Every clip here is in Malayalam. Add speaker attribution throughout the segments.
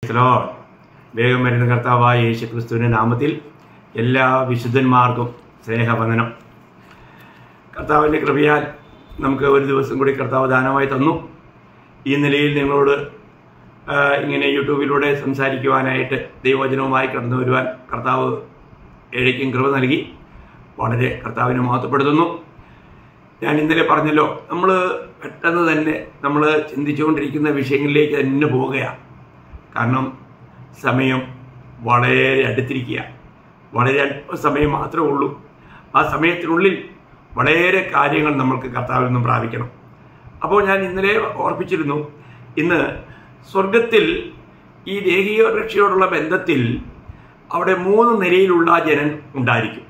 Speaker 1: Lord. വേഗം വരുന്ന കർത്താവായ യേശു ക്രിസ്തുവിൻ്റെ നാമത്തിൽ എല്ലാ വിശുദ്ധന്മാർക്കും സ്നേഹവന്ദനം കർത്താവിൻ്റെ കൃപയാൽ നമുക്ക് ഒരു ദിവസം കൂടി കർത്താവ് ദാനമായി തന്നു ഈ നിലയിൽ നിങ്ങളോട് ആ, ഇങ്ങനെ യൂട്യൂബിലൂടെ സംസാരിക്കുവാനായിട്ട് ദൈവവചനവുമായി കടന്നു വരുവാൻ കർത്താവ് ഏഴയ്ക്കും കൃപ നൽകി വളരെ കർത്താവിനെ മഹത്വപ്പെടുത്തുന്നു ഞാൻ ഇന്നലെ പറഞ്ഞല്ലോ നമ്മൾ പെട്ടെന്ന് തന്നെ നമ്മൾ ചിന്തിച്ചുകൊണ്ടിരിക്കുന്ന വിഷയങ്ങളിലേക്ക് തന്നെ പോവുകയാണ് കാരണം സമയം വളരെ അടുത്തിരിക്കുക വളരെ അല്പ സമയം മാത്രമേ ഉള്ളൂ ആ സമയത്തിനുള്ളിൽ വളരെ കാര്യങ്ങൾ നമ്മൾക്ക് കർത്താവിൽ നിന്നും പ്രാപിക്കണം അപ്പോൾ ഞാൻ ഇന്നലെ ഓർപ്പിച്ചിരുന്നു ഇന്ന് സ്വർഗത്തിൽ ഈ ദേഹിക രക്ഷയോടുള്ള ബന്ധത്തിൽ അവിടെ മൂന്ന് നിലയിലുള്ള ജനൻ ഉണ്ടായിരിക്കും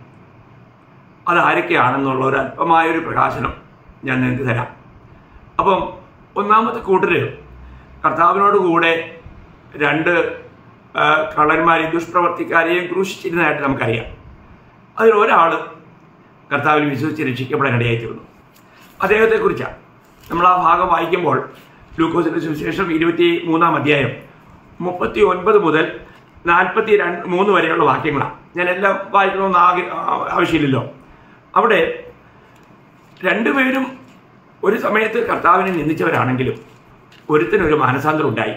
Speaker 1: അതാരൊക്കെയാണെന്നുള്ള ഒരു അല്പമായൊരു പ്രകാശനം ഞാൻ നിങ്ങൾക്ക് തരാം അപ്പം ഒന്നാമത്തെ കൂട്ടര് കർത്താവിനോട് കൂടെ രണ്ട് ആ, കള്ളന്മാരെയും ദുഷ്പ്രവർത്തിക്കാരെയും ക്രൂശിച്ചിരുന്നതായിട്ട് നമുക്കറിയാം അതിൽ ഒരാൾ കർത്താവിൽ വിശ്വസിച്ച് രക്ഷിക്കപ്പെടാനിടയായി തീർന്നു അദ്ദേഹത്തെക്കുറിച്ചാണ് നമ്മൾ ആ ഭാഗം വായിക്കുമ്പോൾ ലൂക്കോസിന്റെ സുവിശേഷം ഇരുപത്തി മൂന്നാം അധ്യായം മുപ്പത്തി ഒൻപത് മുതൽ നാൽപ്പത്തി രണ്ട് മൂന്ന് വരെയുള്ള വാക്യങ്ങളാണ് ഞാൻ എല്ലാം വായിക്കണമെന്ന് ആഗ്ര- ആ- ആവശ്യമില്ലല്ലോ അവിടെ രണ്ടുപേരും ഒരു സമയത്ത് കർത്താവിനെ നിന്ദിച്ചവരാണെങ്കിലും ഒരുത്തിനൊരു മാനസാന്തരം ഉണ്ടായി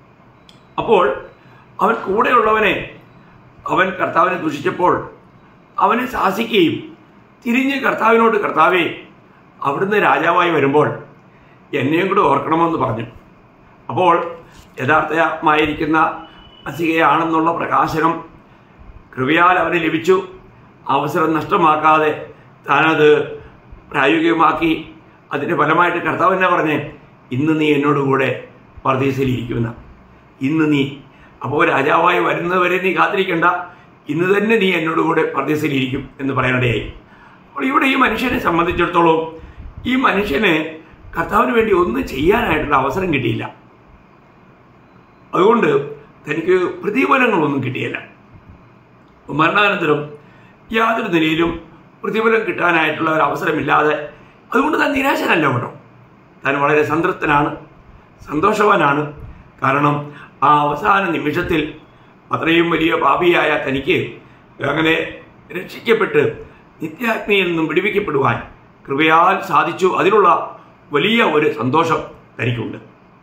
Speaker 1: അപ്പോൾ അവൻ കൂടെയുള്ളവനെ അവൻ കർത്താവിനെ ദുഷിച്ചപ്പോൾ അവനെ ശാസിക്കുകയും തിരിഞ്ഞ് കർത്താവിനോട് കർത്താവേ അവിടുന്ന് രാജാവായി വരുമ്പോൾ എന്നെയും കൂടെ ഓർക്കണമെന്ന് പറഞ്ഞു അപ്പോൾ യഥാർത്ഥമായിരിക്കുന്ന മസികയാണെന്നുള്ള പ്രകാശനം കൃപയാൽ അവന് ലഭിച്ചു അവസരം നഷ്ടമാക്കാതെ താനത് പ്രായോഗികമാക്കി അതിൻ്റെ ഫലമായിട്ട് കർത്താവ് എന്നെ പറഞ്ഞേ ഇന്ന് നീ എന്നോട് കൂടെ പർദീസയിലിരിക്കുന്ന ഇന്ന് നീ അപ്പോൾ രാജാവായി വരുന്നവരെ നീ കാത്തിരിക്കണ്ട ഇന്ന് തന്നെ നീ എന്നോട് കൂടെ പർദീസയിലിരിക്കും എന്ന് പറയാനിടയായി അപ്പോൾ ഇവിടെ ഈ മനുഷ്യനെ സംബന്ധിച്ചിടത്തോളം ഈ മനുഷ്യന് കർത്താവിന് വേണ്ടി ഒന്നും ചെയ്യാനായിട്ടുള്ള അവസരം കിട്ടിയില്ല അതുകൊണ്ട് തനിക്ക് പ്രതിഫലങ്ങളൊന്നും കിട്ടിയില്ല മരണാനന്തരം യാതൊരു നിലയിലും പ്രതിഫലം കിട്ടാനായിട്ടുള്ള ഒരു അവസരമില്ലാതെ അതുകൊണ്ട് താൻ നിരാശനല്ല കേട്ടോ താൻ വളരെ സംതൃപ്തനാണ് സന്തോഷവാനാണ് കാരണം ആ അവസാന നിമിഷത്തിൽ അത്രയും വലിയ പാപിയായ തനിക്ക് അങ്ങനെ രക്ഷിക്കപ്പെട്ട് നിത്യാഗ്നിയിൽ നിന്നും വിടുവിക്കപ്പെടുവാൻ കൃപയാൽ സാധിച്ചു അതിനുള്ള വലിയ ഒരു സന്തോഷം തനിക്കുണ്ട്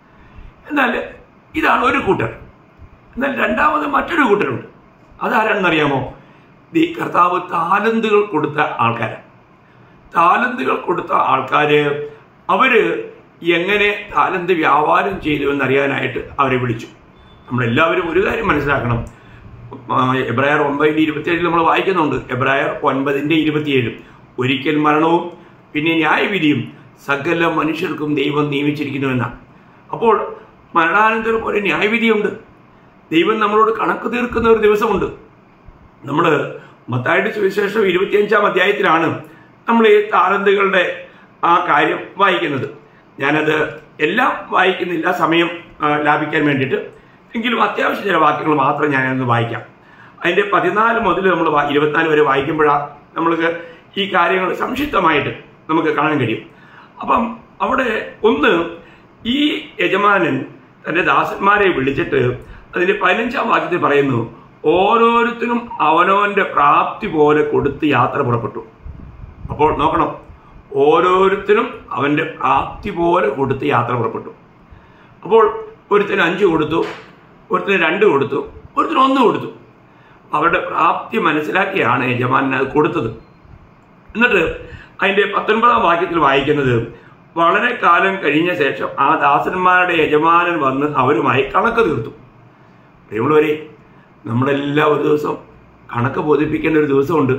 Speaker 1: എന്നാൽ ഇതാണ് ഒരു കൂട്ടർ എന്നാൽ രണ്ടാമത് മറ്റൊരു കൂട്ടരുണ്ട് അതാരാണെന്നറിയാമോ ഈ കർത്താവ് താലന്തുകൾ കൊടുത്ത ആൾക്കാരാണ് താലന്തുകൾ കൊടുത്ത ആൾക്കാര് അവര് എങ്ങനെ താലന്ത് വ്യാപാരം ചെയ്തു എന്നറിയാനായിട്ട് അവരെ വിളിച്ചു നമ്മളെല്ലാവരും ഒരു കാര്യം മനസ്സിലാക്കണം ആ, എബ്രായർ ഒമ്പതിൻ്റെ ഇരുപത്തിയേഴിൽ നമ്മൾ വായിക്കുന്നുണ്ട് എബ്രായർ ഒൻപതിൻ്റെ ഇരുപത്തിയേഴ് ഒരിക്കൽ മരണവും പിന്നെ ന്യായവിധിയും സകല മനുഷ്യർക്കും ദൈവം നിയമിച്ചിരിക്കുന്നുവെന്നാണ് അപ്പോൾ മരണാനന്തരം ഒരു ന്യായവിധിയുണ്ട് ദൈവം നമ്മളോട് കണക്ക് തീർക്കുന്ന ഒരു ദിവസമുണ്ട് നമ്മൾ മത്തായുടെ സുവിശേഷം ഇരുപത്തിയഞ്ചാം അധ്യായത്തിലാണ് നമ്മൾ ഈ താരന്തുകളുടെ ആ കാര്യം വായിക്കുന്നത് ഞാനത് എല്ലാം വായിക്കുന്നില്ല സമയം ആ, ലാഭിക്കാൻ വേണ്ടിയിട്ട് എങ്കിലും അത്യാവശ്യം ചില വാക്യങ്ങൾ മാത്രം ഞാനൊന്ന് വായിക്കാം അതിൻ്റെ പതിനാല് മുതൽ നമ്മൾ വാ- ഇരുപത്തിനാല് വരെ വായിക്കുമ്പോഴാണ് നമ്മൾക്ക് ഈ കാര്യങ്ങൾ സംക്ഷിപ്തമായിട്ട് നമുക്ക് കാണാൻ കഴിയും അപ്പം അവിടെ ഒന്ന് ഈ യജമാനൻ തൻ്റെ ദാസന്മാരെ വിളിച്ചിട്ട് അതിന്റെ പതിനഞ്ചാം വാക്യത്തിൽ പറയുന്നു ഓരോരുത്തരും അവനവന്റെ പ്രാപ്തി പോലെ കൊടുത്ത് യാത്ര പുറപ്പെട്ടു അപ്പോൾ നോക്കണം ഓരോരുത്തരും അവന്റെ പ്രാപ്തി പോലെ കൊടുത്ത് യാത്ര പുറപ്പെട്ടു അപ്പോൾ ഒരുത്തിന് അഞ്ച് കൊടുത്തു ഒരുത്തിന് രണ്ട് കൊടുത്തു ഒരുത്തിന് ഒന്ന് കൊടുത്തു അവരുടെ പ്രാപ്തി മനസ്സിലാക്കിയാണ് യജമാനൻ അത് കൊടുത്തത് എന്നിട്ട് അതിന്റെ പത്തൊൻപതാം വാക്യത്തിൽ വായിക്കുന്നത് വളരെ കാലം കഴിഞ്ഞ ശേഷം ആ ദാസന്മാരുടെ യജമാനൻ വന്ന് അവരുമായി കണക്ക് തീർത്തു പ്രിയമുള്ളവരെ നമ്മളെല്ലാം ഒരു ദിവസം കണക്ക് ബോധിപ്പിക്കേണ്ട ഒരു ദിവസമുണ്ട്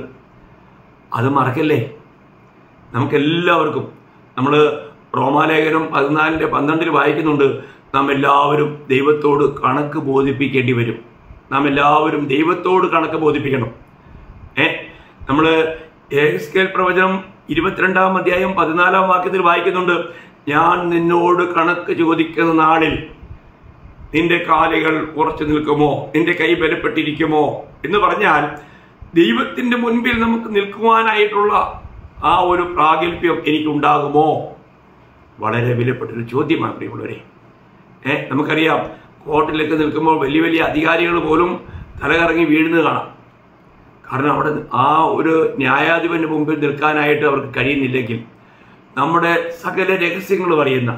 Speaker 1: അത് മറക്കല്ലേ നമുക്കെല്ലാവർക്കും നമ്മൾ റോമാലേഖനം പതിനാലിൻ്റെ പന്ത്രണ്ടിൽ വായിക്കുന്നുണ്ട് നാം എല്ലാവരും ദൈവത്തോട് കണക്ക് ബോധിപ്പിക്കേണ്ടി വരും നാം എല്ലാവരും ദൈവത്തോട് കണക്ക് ബോധിപ്പിക്കണം ഏ നമ്മൾ ഏകസ്കേൽ പ്രവചനം ഇരുപത്തിരണ്ടാം അധ്യായം പതിനാലാം വാക്യത്തിൽ വായിക്കുന്നുണ്ട് ഞാൻ നിന്നോട് കണക്ക് ചോദിക്കുന്ന നാളിൽ നിന്റെ കാലുകൾ ഉറച്ചു നിൽക്കുമോ നിന്റെ കൈ ബലപ്പെട്ടിരിക്കുമോ എന്ന് പറഞ്ഞാൽ ദൈവത്തിന്റെ മുൻപിൽ നമുക്ക് നിൽക്കുവാനായിട്ടുള്ള ആ ഒരു പ്രാഗൽഭ്യം എനിക്കുണ്ടാകുമോ വളരെ വിലപ്പെട്ടൊരു ചോദ്യമാണ് പ്രിയമുള്ളവരെ ഏ നമുക്കറിയാം കോർട്ടിലൊക്കെ നിൽക്കുമ്പോൾ വലിയ വലിയ അധികാരികൾ പോലും തലകറങ്ങി വീഴുന്നത് കാണാം കാരണം അവിടെ ആ ഒരു ന്യായാധിപന് മുമ്പിൽ നിൽക്കാനായിട്ട് അവർക്ക് കഴിയുന്നില്ലെങ്കിൽ നമ്മുടെ സകല രഹസ്യങ്ങളും അറിയുന്ന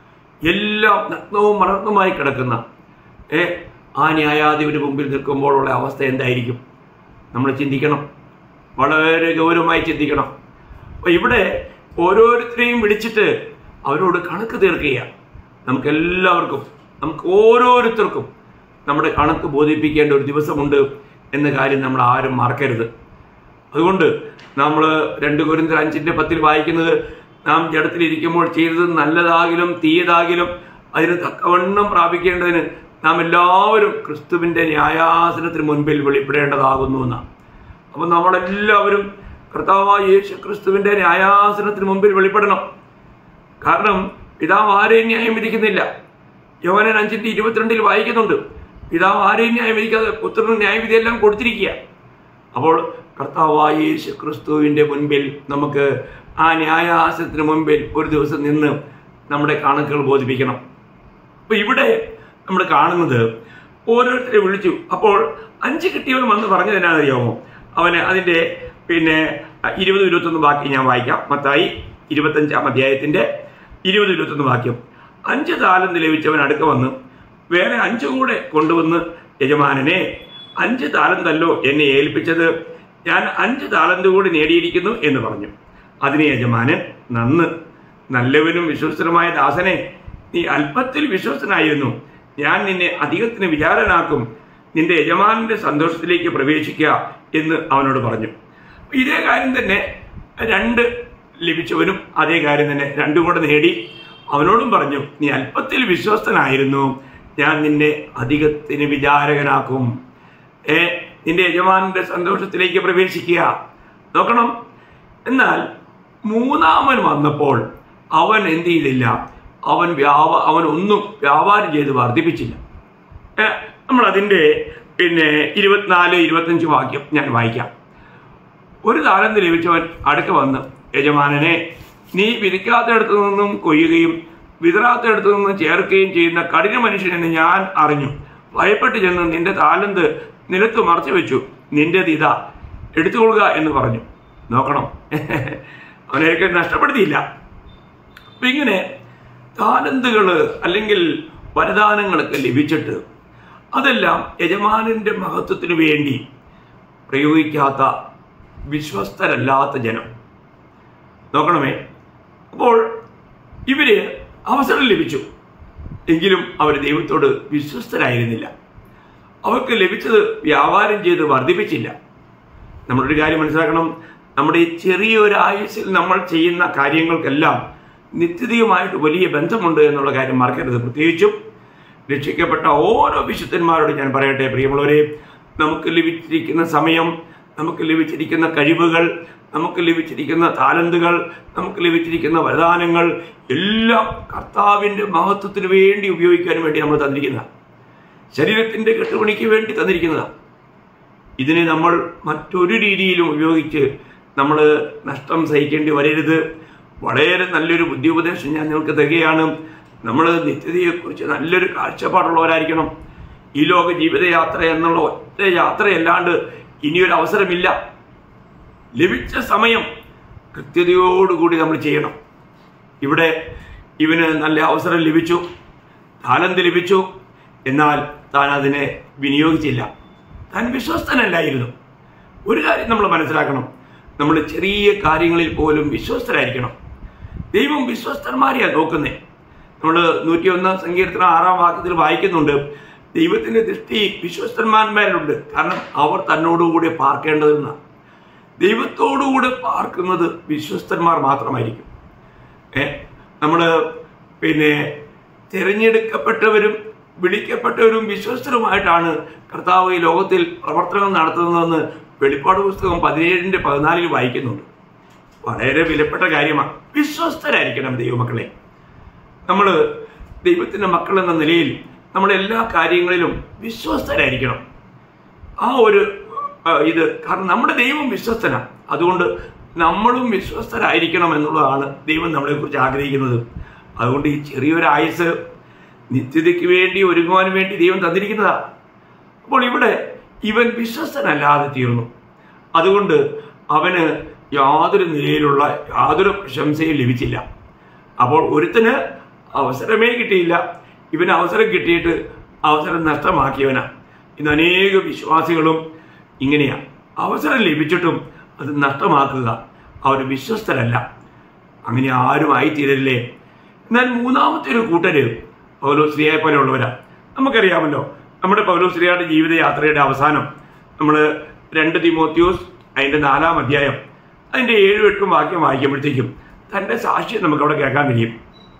Speaker 1: എല്ലാം നഗ്നവും മലർന്നുമായി കിടക്കുന്ന ഏ ആ ന്യായാധിപന് മുമ്പിൽ നിൽക്കുമ്പോഴുള്ള അവസ്ഥ എന്തായിരിക്കും നമ്മൾ ചിന്തിക്കണം വളരെ ഗൗരവമായി ചിന്തിക്കണം അപ്പോൾ ഇവിടെ ഓരോരുത്തരെയും വിളിച്ചിട്ട് അവരോട് കണക്ക് തീർക്കുക നമുക്കെല്ലാവർക്കും നമുക്ക് ഓരോരുത്തർക്കും നമ്മുടെ കണക്ക് ബോധിപ്പിക്കേണ്ട ഒരു ദിവസമുണ്ട് എന്ന കാര്യം നമ്മൾ ആരും മറക്കരുത് അതുകൊണ്ട് നമ്മൾ രണ്ട് കുരിന്തർ അഞ്ചിന്റെ പത്തിൽ വായിക്കുന്നത് നാം ജഡത്തിലിരിക്കുമ്പോൾ ചെയ്തത് നല്ലതാകിലും തീയതാകിലും അതിന് തക്കവണ്ണം പ്രാപിക്കേണ്ടതിന് നാം എല്ലാവരും ക്രിസ്തുവിന്റെ ന്യായാസനത്തിന് മുൻപിൽ വെളിപ്പെടേണ്ടതാകുന്നു എന്നാണ് അപ്പം നമ്മളെല്ലാവരും കർത്താവായ യേശു ക്രിസ്തുവിന്റെ ന്യായാസനത്തിന് മുമ്പിൽ വെളിപ്പെടണം കാരണം പിതാവ് ആരെയും ന്യായം വിധിക്കുന്നില്ല യോഹനൻ അഞ്ചിന്റെ ഇരുപത്തിരണ്ടിൽ വായിക്കുന്നുണ്ട് പിതാവ് ആരെയും ന്യായം വിധിക്കാതെ പുത്രന് ന്യായവിധിയെല്ലാം കൊടുത്തിരിക്കുക അപ്പോൾ കർത്താവായ യേശു ക്രിസ്തുവിന്റെ മുൻപിൽ നമുക്ക് ആ ന്യായാസനത്തിന് മുൻപിൽ ഒരു ദിവസം നിന്ന് നമ്മുടെ കണക്കുകൾ ബോധിപ്പിക്കണം അപ്പൊ ഇവിടെ നമ്മൾ കാണുന്നത് ഓരോരുത്തരെ വിളിച്ചു അപ്പോൾ അഞ്ച് കിട്ടിയവൻ വന്ന് പറഞ്ഞത് എന്നാണെന്നറിയാമോ അവന് അതിന്റെ പിന്നെ ഇരുപത് ഇരുപത്തൊന്ന് ബാക്കി ഞാൻ വായിക്കാം മത്തായി ഇരുപത്തഞ്ചാം അധ്യായത്തിന്റെ ഇരുപത് ഇരുപത്തൊന്ന് വാക്യം അഞ്ച് താലന്ത് ലഭിച്ചവൻ അടുക്ക വന്ന് വേറെ അഞ്ചു കൂടെ കൊണ്ടുവന്ന് യജമാനനെ അഞ്ച് താലന്തല്ലോ എന്നെ ഏൽപ്പിച്ചത് ഞാൻ അഞ്ച് താലന്ത് കൂടി നേടിയിരിക്കുന്നു എന്ന് പറഞ്ഞു അതിന് യജമാനൻ നന്ന് നല്ലവനും വിശ്വസ്തനുമായ ദാസനെ നീ അല്പത്തിൽ വിശ്വസ്തനായിരുന്നു ഞാൻ നിന്നെ അധികത്തിന് വിചാരനാക്കും നിന്റെ യജമാനന്റെ സന്തോഷത്തിലേക്ക് പ്രവേശിക്കുക എന്ന് അവനോട് പറഞ്ഞു ഇതേ കാര്യം തന്നെ രണ്ട് ലഭിച്ചവനും അതേ കാര്യം തന്നെ രണ്ടും കൂടെ നേടി അവനോടും പറഞ്ഞു നീ അല്പത്തിൽ വിശ്വസ്തനായിരുന്നു ഞാൻ നിന്നെ അധികത്തിന് വിചാരകനാക്കും ഏ നിന്റെ യജമാനന്റെ സന്തോഷത്തിലേക്ക് പ്രവേശിക്കുക നോക്കണം എന്നാൽ മൂന്നാമൻ വന്നപ്പോൾ അവൻ എന്ത് ചെയ്തില്ല അവൻ വ്യാപ അവൻ ഒന്നും വ്യാപാരം ചെയ്ത് വർദ്ധിപ്പിച്ചില്ല ഏ, നമ്മൾ അതിൻ്റെ പിന്നെ ഇരുപത്തിനാല് ഇരുപത്തഞ്ച് വാക്യം ഞാൻ വായിക്കാം ഒരു താലന്ത് ലഭിച്ചവൻ അടുക്ക വന്ന് യജമാനനെ നീ വിധിക്കാത്തയിടത്തു നിന്നും കൊയ്യുകയും വിതറാത്തയിടത്തു നിന്നും ചേർക്കുകയും ചെയ്യുന്ന കഠിന മനുഷ്യനെന്ന് ഞാൻ അറിഞ്ഞു ഭയപ്പെട്ട് ചെന്ന് നിന്റെ താലന്ത് നിലത്ത് മറച്ചു വെച്ചു നിന്റേത് ഇതാ എടുത്തുകൊള്ളുക എന്ന് പറഞ്ഞു നോക്കണം അവനെയൊക്കെ നഷ്ടപ്പെടുത്തിയില്ല അപ്പൊ ഇങ്ങനെ താലന്തുകൾ അല്ലെങ്കിൽ വരദാനങ്ങളൊക്കെ ലഭിച്ചിട്ട് അതെല്ലാം യജമാനന്റെ മഹത്വത്തിനു വേണ്ടി പ്രയോഗിക്കാത്ത വിശ്വസ്തരല്ലാത്ത ജനം നോക്കണമേ അപ്പോൾ ഇവര് അവസരം ലഭിച്ചു എങ്കിലും അവർ ദൈവത്തോട് വിശ്വസ്തരായിരുന്നില്ല അവർക്ക് ലഭിച്ചത് വ്യാപാരം ചെയ്ത് വർദ്ധിപ്പിച്ചില്ല നമ്മളൊരു കാര്യം മനസ്സിലാക്കണം നമ്മുടെ ഈ ചെറിയൊരു ആയുസ്സിൽ നമ്മൾ ചെയ്യുന്ന കാര്യങ്ങൾക്കെല്ലാം നിത്യതയുമായിട്ട് വലിയ ബന്ധമുണ്ട് എന്നുള്ള കാര്യം മറക്കരുത് പ്രത്യേകിച്ചും രക്ഷിക്കപ്പെട്ട ഓരോ വിശുദ്ധന്മാരോട് ഞാൻ പറയട്ടെ പ്രിയമുള്ളവരെ നമുക്ക് ലഭിച്ചിരിക്കുന്ന സമയം നമുക്ക് ലഭിച്ചിരിക്കുന്ന കഴിവുകൾ നമുക്ക് ലഭിച്ചിരിക്കുന്ന താലന്തുകൾ നമുക്ക് ലഭിച്ചിരിക്കുന്ന വരദാനങ്ങൾ എല്ലാം കർത്താവിൻ്റെ മഹത്വത്തിന് വേണ്ടി ഉപയോഗിക്കാൻ വേണ്ടി നമ്മൾ തന്നിരിക്കുന്നതാണ് ശരീരത്തിൻ്റെ കെട്ടുപണിക്ക് വേണ്ടി തന്നിരിക്കുന്നതാണ് ഇതിനെ നമ്മൾ മറ്റൊരു രീതിയിലും ഉപയോഗിച്ച് നമ്മൾ നഷ്ടം സഹിക്കേണ്ടി വരരുത് വളരെ നല്ലൊരു ബുദ്ധി ഉപദേശം ഞാൻ നിങ്ങൾക്ക് തരികയാണ് നമ്മൾ നിത്യതയെക്കുറിച്ച് നല്ലൊരു കാഴ്ചപ്പാടുള്ളവരായിരിക്കണം ഈ ലോക ജീവിതയാത്ര എന്നുള്ള ഒറ്റ യാത്രയല്ലാണ്ട് ഇനിയൊരു അവസരമില്ല ലഭിച്ച സമയം കൃത്യതയോടുകൂടി നമ്മൾ ചെയ്യണം ഇവിടെ ഇവന് നല്ല അവസരം ലഭിച്ചു താലന്ത് ലഭിച്ചു എന്നാൽ താൻ അതിനെ വിനിയോഗിച്ചില്ല താൻ വിശ്വസ്തനല്ലായിരുന്നു ഒരു കാര്യം നമ്മൾ മനസ്സിലാക്കണം നമ്മൾ ചെറിയ കാര്യങ്ങളിൽ പോലും വിശ്വസ്തരായിരിക്കണം ദൈവം വിശ്വസ്തന്മാരെയാണ് നോക്കുന്നേ നമ്മൾ നൂറ്റിയൊന്നാം സങ്കീർത്തന ആറാം വാക്യത്തിൽ വായിക്കുന്നുണ്ട് ദൈവത്തിന്റെ ദൃഷ്ടി വിശ്വസ്തന്മാന്മാരിലുണ്ട് കാരണം അവർ തന്നോടുകൂടി പാർക്കേണ്ടതെന്നാണ് ദൈവത്തോടുകൂടെ പാർക്കുന്നത് വിശ്വസ്തന്മാർ മാത്രമായിരിക്കും ഏ നമ്മൾ പിന്നെ തിരഞ്ഞെടുക്കപ്പെട്ടവരും വിളിക്കപ്പെട്ടവരും വിശ്വസ്തരുമായിട്ടാണ് കർത്താവ് ഈ ലോകത്തിൽ പ്രവർത്തനം നടത്തുന്നതെന്ന് വെളിപ്പാട് പുസ്തകം പതിനേഴിന്റെ പതിനാലിൽ വായിക്കുന്നുണ്ട് വളരെ വിലപ്പെട്ട കാര്യമാണ് വിശ്വസ്തരായിരിക്കണം ദൈവമക്കളെ നമ്മൾ ദൈവത്തിൻ്റെ മക്കൾ എന്ന നിലയിൽ നമ്മൾ എല്ലാ കാര്യങ്ങളിലും വിശ്വസ്തരായിരിക്കണം ആ ഒരു ആ, ഇത് കാരണം നമ്മുടെ ദൈവം വിശ്വസ്തനാണ് അതുകൊണ്ട് നമ്മളും വിശ്വസ്തരായിരിക്കണം എന്നുള്ളതാണ് ദൈവം നമ്മളെക്കുറിച്ച് ആഗ്രഹിക്കുന്നത് അതുകൊണ്ട് ഈ ചെറിയൊരു ആയുസ് നിത്യതയ്ക്ക് വേണ്ടി ഒരുങ്ങുവാൻ വേണ്ടി ദൈവം തന്നിരിക്കുന്നതാ അപ്പോൾ ഇവിടെ ഇവൻ വിശ്വസ്തനല്ലാതെ തീർന്നു അതുകൊണ്ട് അവന് യാതൊരു നിലയിലുള്ള യാതൊരു പ്രശംസയും ലഭിച്ചില്ല അപ്പോൾ ഒരുത്തന് അവസരമേ കിട്ടിയില്ല ഇവന് അവസരം കിട്ടിയിട്ട് അവസരം നഷ്ടമാക്കിയവനാ ഇന്ന് അനേക വിശ്വാസികളും ഇങ്ങനെയാണ് അവസരം ലഭിച്ചിട്ടും അത് നഷ്ടമാക്കുക അവർ വിശ്വസ്തരല്ല അങ്ങനെ ആരും ആയിത്തീരല്ലേ എന്നാൽ മൂന്നാമത്തെ ഒരു കൂട്ടര് പൗലോശ്രീയെ പോലെയുള്ളവരാ നമുക്കറിയാമല്ലോ നമ്മുടെ പൗലോശ്രീയുടെ ജീവിതയാത്രയുടെ അവസാനം നമ്മൾ രണ്ട് തിമോത്യോസ് അതിൻ്റെ നാലാം അധ്യായം അതിൻ്റെ ഏഴും എട്ടും വാക്യം വായിക്കുമ്പോഴത്തേക്കും തൻ്റെ സാക്ഷ്യം നമുക്ക് അവിടെ കേൾക്കാൻ കഴിയും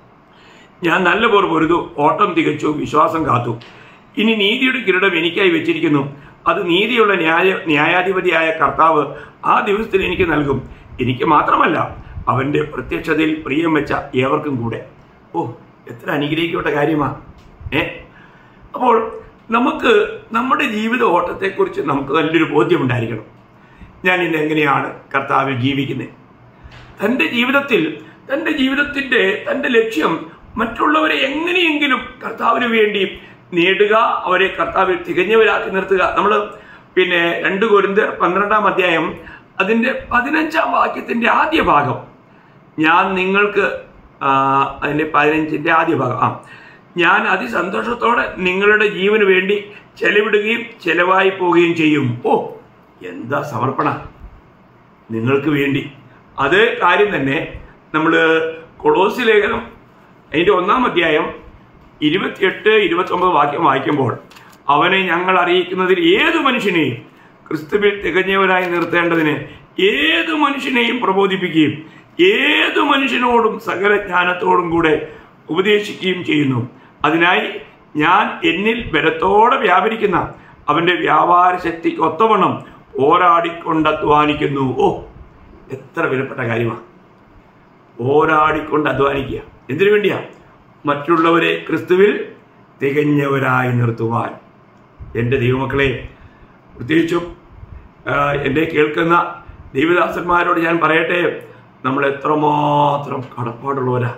Speaker 1: ഞാൻ നല്ല പോർ പൊരുതു ഓട്ടം തികച്ചു വിശ്വാസം കാത്തു ഇനി നീതിയുടെ കിരീടം എനിക്കായി വെച്ചിരിക്കുന്നു അത് നീതിയുള്ള ന്യായ ന്യായാധിപതിയായ കർത്താവ് ആ ദിവസത്തിൽ എനിക്ക് നൽകും എനിക്ക് മാത്രമല്ല അവൻ്റെ പ്രത്യക്ഷതയിൽ പ്രിയം വെച്ച ഏവർക്കും കൂടെ ഓ എത്ര അനുഗ്രഹിക്കപ്പെട്ട കാര്യമാ ഏ അപ്പോൾ നമുക്ക് നമ്മുടെ ജീവിത ഓട്ടത്തെക്കുറിച്ച് നമുക്ക് നല്ലൊരു ബോധ്യമുണ്ടായിരിക്കണം ഞാൻ ഇന്ന് എങ്ങനെയാണ് കർത്താവിൽ ജീവിക്കുന്നത് തൻ്റെ ജീവിതത്തിൽ തൻ്റെ ജീവിതത്തിൻ്റെ തൻ്റെ ലക്ഷ്യം മറ്റുള്ളവരെ എങ്ങനെയെങ്കിലും കർത്താവിന് വേണ്ടി നേടുക അവരെ കർത്താവിൽ തികഞ്ഞവരാക്കി നിർത്തുക നമ്മൾ പിന്നെ രണ്ട് കൊരിന്ത് പന്ത്രണ്ടാം അധ്യായം അതിൻ്റെ പതിനഞ്ചാം വാക്യത്തിൻ്റെ ആദ്യ ഭാഗം ഞാൻ നിങ്ങൾക്ക് ആ, അതിൻ്റെ പതിനഞ്ചിൻ്റെ ആദ്യ ഭാഗം ആ ഞാൻ അതിസന്തോഷത്തോടെ നിങ്ങളുടെ ജീവന് വേണ്ടി ചെലവിടുകയും ചെലവായി പോവുകയും ചെയ്യും ഓ എന്താ സമർപ്പണ നിങ്ങൾക്ക് വേണ്ടി അതേ കാര്യം തന്നെ നമ്മൾ കൊളോസി ലേഖനം അതിൻ്റെ ഒന്നാം അധ്യായം ഇരുപത്തിയെട്ട് ഇരുപത്തൊമ്പത് വാക്യം വായിക്കുമ്പോൾ അവനെ ഞങ്ങൾ അറിയിക്കുന്നതിൽ ഏതു മനുഷ്യനെയും ക്രിസ്തുവിൽ തികഞ്ഞവനായി നിർത്തേണ്ടതിന് ഏതു മനുഷ്യനെയും പ്രബോധിപ്പിക്കുകയും ഏതു മനുഷ്യനോടും സകല ജ്ഞാനത്തോടും കൂടെ ഉപദേശിക്കുകയും ചെയ്യുന്നു അതിനായി ഞാൻ എന്നിൽ ബലത്തോടെ വ്യാപരിക്കുന്ന അവന്റെ വ്യാപാര ശക്തിക്ക് ഒത്തവണ്ണം പോരാടിക്കൊണ്ട് അധ്വാനിക്കുന്നു ഓ എത്ര വിലപ്പെട്ട കാര്യമാണ് പോരാടിക്കൊണ്ട് അധ്വാനിക്കുക എന്തിനു വേണ്ടിയാ മറ്റുള്ളവരെ ക്രിസ്തുവിൽ തികഞ്ഞവരായി നിർത്തുവാൻ എൻ്റെ ദൈവമക്കളെ പ്രത്യേകിച്ചും ആ, എന്നെ കേൾക്കുന്ന ദൈവദാസന്മാരോട് ഞാൻ പറയട്ടെ നമ്മൾ എത്രമാത്രം കടപ്പാടുള്ളവരാ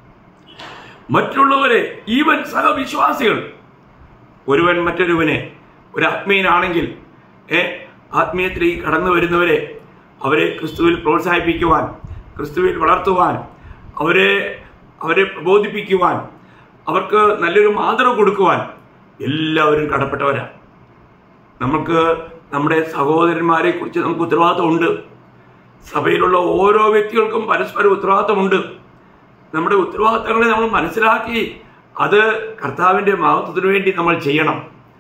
Speaker 1: മറ്റുള്ളവരെ ഈവൻ സഹവിശ്വാസികൾ ഒരുവൻ മറ്റൊരുവനെ ഒരു ആത്മീയനാണെങ്കിൽ ഏ ആത്മീയത്തിലേക്ക് കടന്നു വരുന്നവരെ അവരെ ക്രിസ്തുവിൽ പ്രോത്സാഹിപ്പിക്കുവാൻ ക്രിസ്തുവിൽ വളർത്തുവാൻ അവരെ അവരെ പ്രബോധിപ്പിക്കുവാൻ അവർക്ക് നല്ലൊരു മാതൃക കൊടുക്കുവാൻ എല്ലാവരും കടപ്പെട്ടവരാണ് നമുക്ക് നമ്മുടെ സഹോദരന്മാരെ കുറിച്ച് നമുക്ക് ഉത്തരവാദിത്തമുണ്ട് സഭയിലുള്ള ഓരോ വ്യക്തികൾക്കും പരസ്പര ഉത്തരവാദിത്തമുണ്ട് നമ്മുടെ ഉത്തരവാദിത്തങ്ങളെ നമ്മൾ മനസ്സിലാക്കി അത് കർത്താവിൻ്റെ മഹത്വത്തിന് വേണ്ടി നമ്മൾ ചെയ്യണം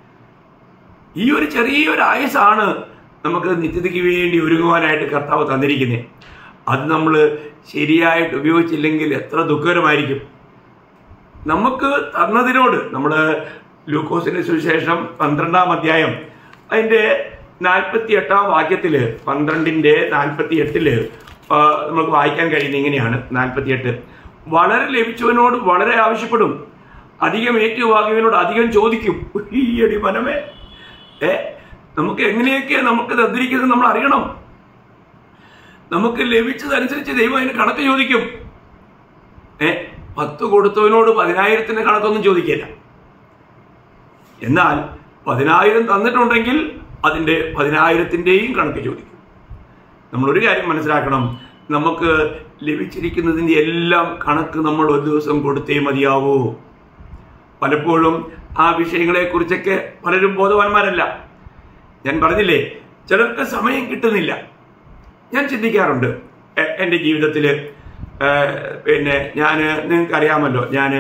Speaker 1: ഈ ഒരു ചെറിയൊരു ആയുസാണ് നമുക്ക് നിത്യതയ്ക്ക് വേണ്ടി ഒരുങ്ങുവാനായിട്ട് കർത്താവ് തന്നിരിക്കുന്നത് അത് നമ്മൾ ശരിയായിട്ട് ഉപയോഗിച്ചില്ലെങ്കിൽ എത്ര ദുഃഖകരമായിരിക്കും നമുക്ക് തന്നതിനോട് നമ്മൾ ലൂക്കോസിന്റെ സുവിശേഷം പന്ത്രണ്ടാം അധ്യായം അതിൻ്റെ നാൽപ്പത്തി എട്ടാം വാക്യത്തില് പന്ത്രണ്ടിന്റെ നാൽപ്പത്തി എട്ടില് നമുക്ക് വായിക്കാൻ കഴിയുന്ന ഇങ്ങനെയാണ് നാൽപ്പത്തി എട്ട് വളരെ ലഭിച്ചവനോട് വളരെ ആവശ്യപ്പെടും അധികം ഏറ്റുവാങ്ങിയവനോട് അധികം ചോദിക്കും ഈയടി മനമേ ഏ നമുക്ക് എങ്ങനെയൊക്കെ നമുക്ക് തന്നിരിക്കുന്നത് നമ്മൾ അറിയണം നമുക്ക് ലഭിച്ചതനുസരിച്ച് ദൈവം അതിന് കണക്ക് ചോദിക്കും ഏ പത്ത് കൊടുത്തവനോട് പതിനായിരത്തിന്റെ കണക്കൊന്നും ചോദിക്കില്ല എന്നാൽ പതിനായിരം തന്നിട്ടുണ്ടെങ്കിൽ അതിൻ്റെ പതിനായിരത്തിൻ്റെയും കണക്ക് ചോദിക്കും നമ്മളൊരു കാര്യം മനസ്സിലാക്കണം നമുക്ക് ലഭിച്ചിരിക്കുന്നതിൻ്റെ എല്ലാം കണക്ക് നമ്മൾ ഒരു ദിവസം കൊടുത്തേ മതിയാവൂ പലപ്പോഴും ആ വിഷയങ്ങളെക്കുറിച്ചൊക്കെ പലരും ബോധവാന്മാരല്ല ഞാൻ പറഞ്ഞില്ലേ ചിലർക്ക് സമയം കിട്ടുന്നില്ല ഞാൻ ചിന്തിക്കാറുണ്ട് എ- എൻ്റെ ജീവിതത്തിൽ പിന്നെ ഞാൻ നിങ്ങൾക്ക് അറിയാമല്ലോ ഞാൻ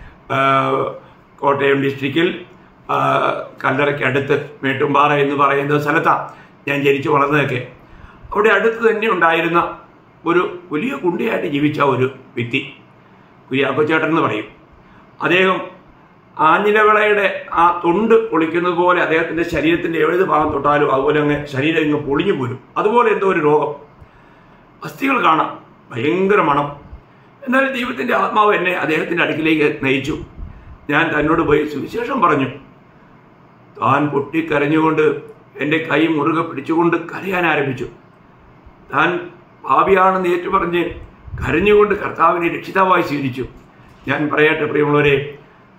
Speaker 1: കോട്ടയം ഡിസ്ട്രിക്റ്റിൽ ആ, കല്ലറയ്ക്കടുത്ത് മേട്ടുംപാറ എന്ന് പറയുന്ന സ്ഥലത്താണ് ഞാൻ ജനിച്ചു വളർന്നതൊക്കെ അവിടെ അടുത്ത് തന്നെ ഉണ്ടായിരുന്ന ഒരു വലിയ കുണ്ടിയായിട്ട് ജീവിച്ച ഒരു വ്യക്തി കുര്യാക്കോച്ചേട്ടൻ എന്ന് പറയും അദ്ദേഹം ആഞ്ഞിലവിളയുടെ ആ തൊണ്ട് പൊളിക്കുന്നത് പോലെ അദ്ദേഹത്തിന്റെ ശരീരത്തിന്റെ ഏത് ഭാഗം തൊട്ടാലും അതുപോലെ അങ്ങ് ശരീരം ഇങ്ങ് പൊളിഞ്ഞു പോരും അതുപോലെ എന്തോ ഒരു രോഗം അസ്ഥികൾ കാണാം ഭയങ്കര മണം എന്നാൽ ദൈവത്തിന്റെ ആത്മാവ് എന്നെ അദ്ദേഹത്തിന്റെ അടുക്കിലേക്ക് നയിച്ചു ഞാൻ തന്നോട് പോയി സുവിശേഷം പറഞ്ഞു താൻ പൊട്ടിക്കരഞ്ഞുകൊണ്ട് എൻ്റെ കൈ മുറുകെ പിടിച്ചുകൊണ്ട് കരയാൻ ആരംഭിച്ചു താൻ ഭാവിയാണെന്ന് ഏറ്റുപറഞ്ഞ് കരഞ്ഞുകൊണ്ട് കർത്താവിനെ രക്ഷിതാവായി സ്വീകരിച്ചു ഞാൻ പറയട്ടെ പ്രിയമുള്ളവരെ